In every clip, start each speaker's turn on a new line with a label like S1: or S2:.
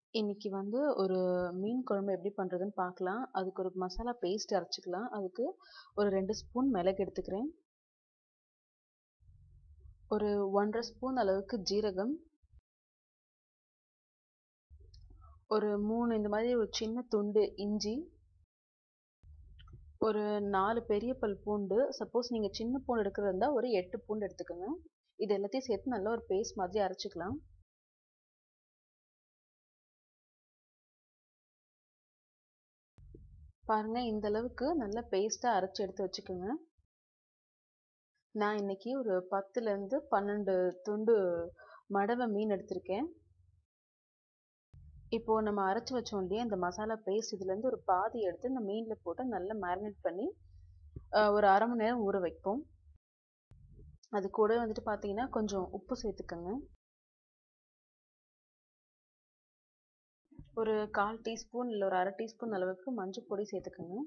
S1: இன்னைக்கு வந்து ஒரு மீன் குழம்பு எப்படி பண்ணுறதுன்னு பார்க்கலாம் அதுக்கு ஒரு மசாலா பேஸ்ட் அரைச்சிக்கலாம் அதுக்கு ஒரு ரெண்டு ஸ்பூன் மிளகு எடுத்துக்கிறேன் ஒரு ஒன்றரை ஸ்பூன் அளவுக்கு ஜீரகம் ஒரு மூணு இந்த மாதிரி ஒரு சின்ன துண்டு இஞ்சி ஒரு நாலு பெரிய பல் பூண்டு சப்போஸ் நீங்கள் சின்ன பூண்டு எடுக்கிறதா இருந்தால் ஒரு எட்டு பூண்டு எடுத்துக்கோங்க இது எல்லாத்தையும் சேர்த்து நல்லா ஒரு பேஸ்ட் மாதிரி அரைச்சிக்கலாம் பாருங்க இந்த அளவுக்கு நல்லா பேஸ்ட்டாக அரைச்சி எடுத்து வச்சுக்கோங்க நான் இன்னைக்கு ஒரு பத்துலேருந்து பன்னெண்டு துண்டு மடவை மீன் எடுத்திருக்கேன் இப்போது நம்ம அரைச்சி வச்சோம் இல்லையா இந்த மசாலா பேஸ்ட் இதுலேருந்து ஒரு பாதி எடுத்து இந்த மீனில் போட்டு நல்லா மேரினேட் பண்ணி ஒரு அரை மணி நேரம் ஊற வைப்போம் அது கூட வந்துட்டு பார்த்தீங்கன்னா கொஞ்சம் உப்பு சேர்த்துக்கோங்க ஒரு கால் டீஸ்பூன் இல்லை ஒரு அரை டீஸ்பூன் அளவுக்கு மஞ்சள் பொடி சேர்த்துக்கோங்க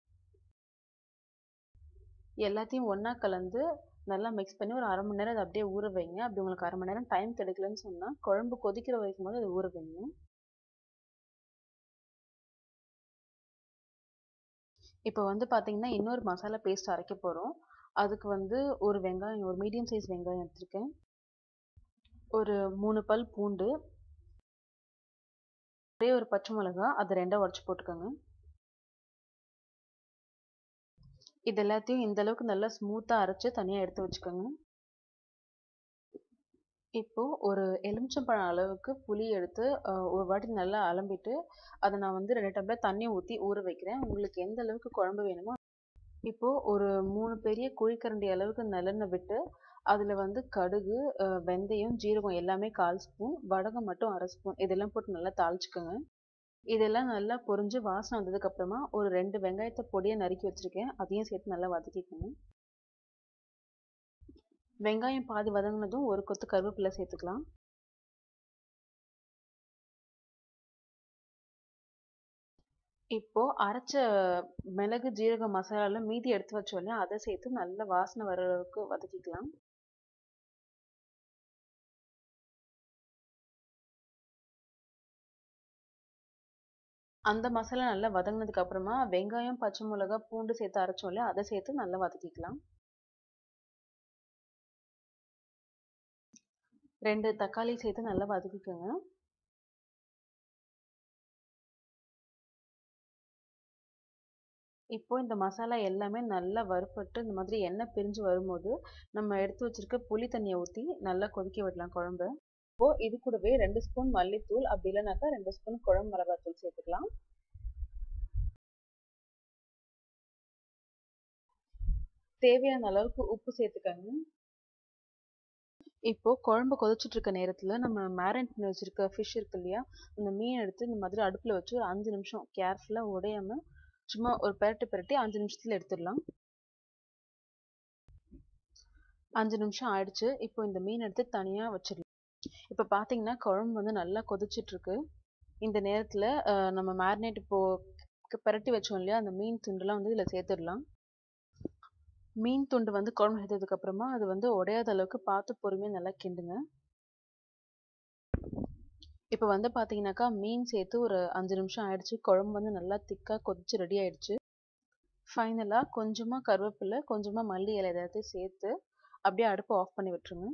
S1: எல்லாத்தையும் ஒன்றா கலந்து நல்லா மிக்ஸ் பண்ணி ஒரு அரை மணி நேரம் அதை அப்படியே ஊற வைங்க அப்படி உங்களுக்கு அரை மணி நேரம் டைம் கிடைக்கலன்னு சொன்னால் குழம்பு கொதிக்கிற வரைக்கும் போது அதை ஊற வைங்க இப்போ வந்து பார்த்தீங்கன்னா இன்னொரு மசாலா பேஸ்ட் அரைக்க போகிறோம் அதுக்கு வந்து ஒரு வெங்காயம் ஒரு மீடியம் சைஸ் வெங்காயம் எடுத்திருக்கேன் ஒரு மூணு பல் பூண்டு ஒரே ஒரு பச்சை மிளகா அதை ரெண்டாக உடச்சி போட்டுக்கோங்க இது எல்லாத்தையும் இந்த அளவுக்கு நல்லா ஸ்மூத்தாக அரைச்சி தனியாக எடுத்து வச்சுக்கோங்க இப்போ ஒரு எலுமிச்சம்பழம் அளவுக்கு புளி எடுத்து ஒரு வாட்டி நல்லா அலம்பிட்டு அதை நான் வந்து ரெண்டு டம்ளர் தண்ணி ஊற்றி ஊற வைக்கிறேன் உங்களுக்கு எந்த அளவுக்கு குழம்பு வேணுமோ இப்போ ஒரு மூணு பெரிய குழிக்கரண்டி அளவுக்கு நல்லெண்ணெய் விட்டு அதில் வந்து கடுகு வெந்தயம் ஜீரகம் எல்லாமே கால் ஸ்பூன் வடகம் மட்டும் அரை ஸ்பூன் இதெல்லாம் போட்டு நல்லா தாளிச்சுக்கோங்க இதெல்லாம் நல்லா பொரிஞ்சு வாசனை வந்ததுக்கப்புறமா ஒரு ரெண்டு வெங்காயத்தை பொடியை நறுக்கி வச்சுருக்கேன் அதையும் சேர்த்து நல்லா வதக்கிக்கோங்க வெங்காயம் பாதி வதங்கினதும் ஒரு கொத்து கருவேப்பிலை சேர்த்துக்கலாம் இப்போ அரைச்ச மிளகு ஜீரக மசாலால மீதி எடுத்து வச்சோம் இல்லையா அதை சேர்த்து நல்ல வாசனை வர அளவுக்கு வதக்கிக்கலாம் அந்த மசாலா நல்லா வதங்கினதுக்கு அப்புறமா வெங்காயம் பச்சை மிளகா பூண்டு சேர்த்து அரைச்சோம் இல்லையா அதை சேர்த்து நல்லா வதக்கிக்கலாம் ரெண்டு தக்காளி சேர்த்து நல்லா வதக்கிக்கோங்க இப்போ இந்த மசாலா எல்லாமே நல்லா வறுப்பட்டு இந்த மாதிரி எண்ணெய் பிரிஞ்சு வரும்போது நம்ம எடுத்து வச்சிருக்க புளி தண்ணியை ஊற்றி நல்லா கொதிக்க விடலாம் குழம்பு இப்போ இது கூடவே ரெண்டு ஸ்பூன் மல்லித்தூள் அப்படி இல்லைனாக்கா ரெண்டு ஸ்பூன் குழம்பு மிளகாத்தூள் சேர்த்துக்கலாம் தேவையான அளவுக்கு உப்பு சேர்த்துக்கோங்க இப்போ குழம்பு கொதிச்சுட்டு இருக்க நேரத்தில் நம்ம மேரினேட் பண்ணி வச்சிருக்க ஃபிஷ் இருக்கு இல்லையா அந்த மீன் எடுத்து இந்த மாதிரி அடுப்பில் வச்சு ஒரு அஞ்சு நிமிஷம் கேர்ஃபுல்லாக உடையாம சும்மா ஒரு பெரட்டு பெரட்டி அஞ்சு நிமிஷத்தில் எடுத்துடலாம் அஞ்சு நிமிஷம் ஆயிடுச்சு இப்போ இந்த மீன் எடுத்து தனியாக வச்சிடலாம் இப்போ பார்த்தீங்கன்னா குழம்பு வந்து நல்லா கொதிச்சிட்ருக்கு இந்த நேரத்தில் நம்ம மேரினேட் இப்போது பெரட்டி வச்சோம் இல்லையா அந்த மீன் துண்டுலாம் வந்து இதில் சேர்த்துடலாம் மீன் துண்டு வந்து குழம்பு சேர்த்ததுக்கப்புறமா அது வந்து உடையாத அளவுக்கு பார்த்து பொறுமையாக நல்லா கிண்டுங்க இப்போ வந்து பார்த்தீங்கன்னாக்கா மீன் சேர்த்து ஒரு அஞ்சு நிமிஷம் ஆயிடுச்சு குழம்பு வந்து நல்லா திக்காக கொதிச்சு ரெடி ஆயிடுச்சு ஃபைனலாக கொஞ்சமாக கருவேப்பிலை கொஞ்சமாக மல்லி இலை ஏதாவது சேர்த்து அப்படியே அடுப்பை ஆஃப் பண்ணி விட்டுருங்க